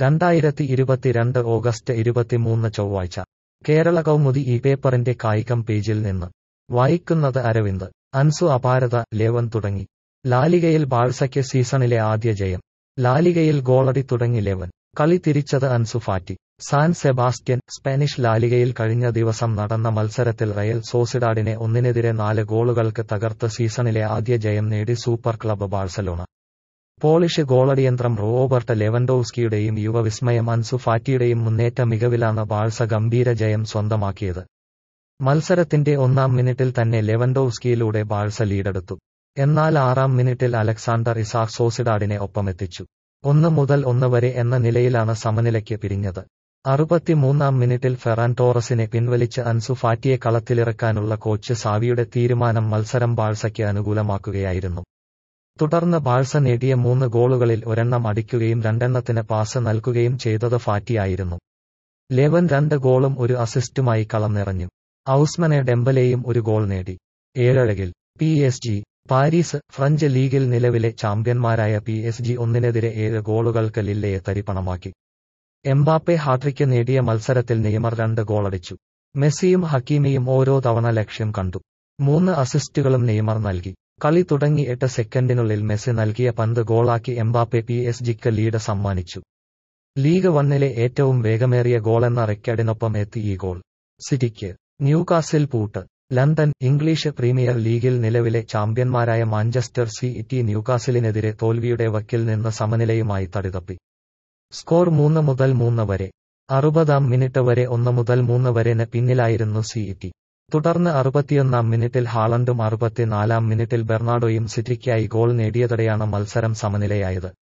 രണ്ടായിരത്തി ഇരുപത്തിരണ്ട് ഓഗസ്റ്റ് ഇരുപത്തിമൂന്ന് ചൊവ്വാഴ്ച കേരള കൗമുദി ഈ പേപ്പറിന്റെ കായികം പേജിൽ നിന്ന് വായിക്കുന്നത് അരവിന്ദ് അൻസു അപാരത ലേവൻ തുടങ്ങി ലാലിഗയിൽ ബാഴ്സയ്ക്ക് സീസണിലെ ആദ്യ ജയം ലാലിഗയിൽ ഗോളടി തുടങ്ങി ലേവൻ കളി തിരിച്ചത് Ansu Fati San Sebastian Spanish ലാലിഗയിൽ കഴിഞ്ഞ ദിവസം നടന്ന മത്സരത്തിൽ റയൽ സോസിഡാഡിനെ ഒന്നിനെതിരെ നാല് ഗോളുകൾക്ക് തകർത്ത് സീസണിലെ ആദ്യ ജയം നേടി സൂപ്പർ ക്ലബ്ബ് ബാഴ്സലോണ പോളിഷ് ഗോളടിയന്ത്രം റോബർട്ട് ലെവൻഡോവ്സ്കിയുടെയും യുവവിസ്മയം അൻസു ഫാറ്റിയുടെയും മുന്നേറ്റ മികവിലാണ് ബാഴ്സ ഗംഭീര ജയം സ്വന്തമാക്കിയത് മത്സരത്തിന്റെ ഒന്നാം മിനിറ്റിൽ തന്നെ ലെവൻഡോവ്സ്കിയിലൂടെ ബാഴ്സ ലീഡെടുത്തു എന്നാൽ ആറാം മിനിറ്റിൽ അലക്സാണ്ടർ ഇസാക് സോസിഡാഡിനെ ഒപ്പമെത്തിച്ചു ഒന്ന് മുതൽ ഒന്ന് വരെ എന്ന നിലയിലാണ് സമനിലയ്ക്ക് പിരിഞ്ഞത് അറുപത്തിമൂന്നാം മിനിറ്റിൽ ഫെറാൻ ടോറസിനെ പിൻവലിച്ച് അൻസു ഫാറ്റിയെ കളത്തിലിറക്കാനുള്ള കോച്ച് സാവിയുടെ തീരുമാനം മത്സരം ബാഴ്സയ്ക്ക് അനുകൂലമാക്കുകയായിരുന്നു തുടർന്ന് ബാഴ്സ നേടിയ മൂന്ന് ഗോളുകളിൽ ഒരെണ്ണം അടിക്കുകയും രണ്ടെണ്ണത്തിന് പാസ് നൽകുകയും ചെയ്തത് ഫാറ്റിയായിരുന്നു ലെവൻ രണ്ട് ഗോളും ഒരു അസിസ്റ്റുമായി കളം നിറഞ്ഞു ഔസ്മനെ ഡെമ്പലെയും ഒരു ഗോൾ നേടി ഏഴഴകിൽ P S G Paris French ലീഗിൽ നിലവിലെ ചാമ്പ്യന്മാരായ പി എസ് ജി ഒന്നിനെതിരെ ഏഴ് ഗോളുകൾക്ക് ലില്ലയെ തരിപ്പണമാക്കി എംബാപ്പെ ഹാട്രിക്ക് നേടിയ മത്സരത്തിൽ നെയ്മർ രണ്ട് ഗോളടിച്ചു മെസ്സിയും ഹക്കീമിയും ഓരോ തവണ ലക്ഷ്യം കണ്ടു മൂന്ന് അസിസ്റ്റുകളും നെയ്മർ നൽകി കളി തുടങ്ങി എട്ട് സെക്കൻഡിനുള്ളിൽ മെസ്സി നൽകിയ പന്ത് ഗോളാക്കി എംബാപ്പെ പി എസ് ജിക്ക് ലീഡ് സമ്മാനിച്ചു ലീഗ് വണ്ണിലെ ഏറ്റവും വേഗമേറിയ ഗോളെന്ന റെക്കോർഡിനൊപ്പം എത്തി ഈ ഗോൾ സിറ്റിക്ക് ന്യൂകാസിൽ പൂട്ട് ലണ്ടൻ ഇംഗ്ലീഷ് പ്രീമിയർ ലീഗിൽ നിലവിലെ ചാമ്പ്യന്മാരായ മാഞ്ചസ്റ്റർ സിറ്റി ന്യൂകാസിലിനെതിരെ തോൽവിയുടെ വക്കിൽ നിന്ന് സമനിലയുമായി തടിതപ്പി സ്കോർ മൂന്ന് മുതൽ മൂന്ന് വരെ അറുപതാം മിനിറ്റ് വരെ ഒന്ന് മുതൽ മൂന്ന് വരെ പിന്നിലായിരുന്നു സിഇറ്റി തുടർന്ന് അറുപത്തിയൊന്നാം മിനിറ്റിൽ ഹാളണ്ടും അറുപത്തിനാലാം മിനിറ്റിൽ ബെർണാഡോയും സിറ്റിക്കായി ഗോൾ നേടിയതോടെയാണ് മത്സരം സമനിലയായത്